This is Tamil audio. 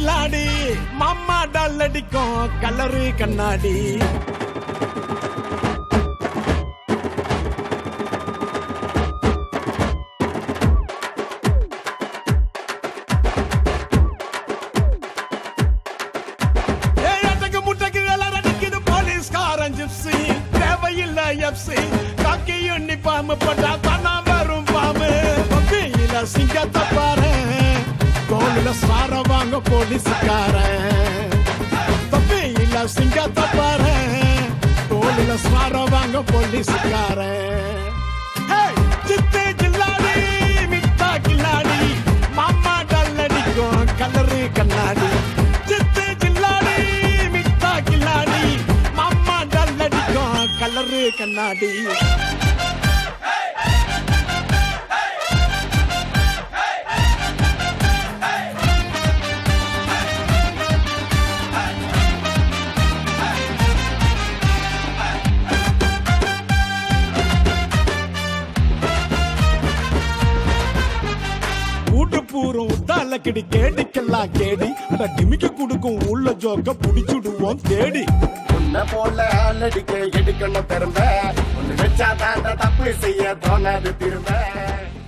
கில்லாடி மாமா டால் அடிக்கும் கலரு கண்ணாடி ஏய், அடக்கு முட்டைக்கு எல்லாம் அடிக்குது போலீஸ்காரன் ஜிப்ஸி தேவையில்லை எப்சி காக்கி யூனிஃபார்ம் போட்டா தானா வரும் பாம்பு பப்பியில சிங்கத்தை பாரு தோல்ல சார வாங்க போலீஸ்காரன் பப்பியில சிங்கத்தை பாரு தோல்ல சார வாங்க போலீஸ்காரன் ஹேய், சித்து கில்லாடி மிட்டா கில்லாடி மாமா டல்லடிக்கும் கலரு கண்ணாடி சித்து கில்லாடி மிட்டா கில்லாடி மாமா டல்லடிக்கும் கலரு கண்ணாடி கூட்டு பூரம் உத்தால கிடி கேடிக்கெல்லாம் கேடி அந்த டிமிக்க குடுக்கும் உள்ள ஜோக்க புடிச்சுடுவோம் தேடி உன்னை போல ஆளடிக்க எடுக்கணும் பெரும்ப ஒண்ணு வச்சா தாண்ட தப்பு செய்ய தோணாது திரும்ப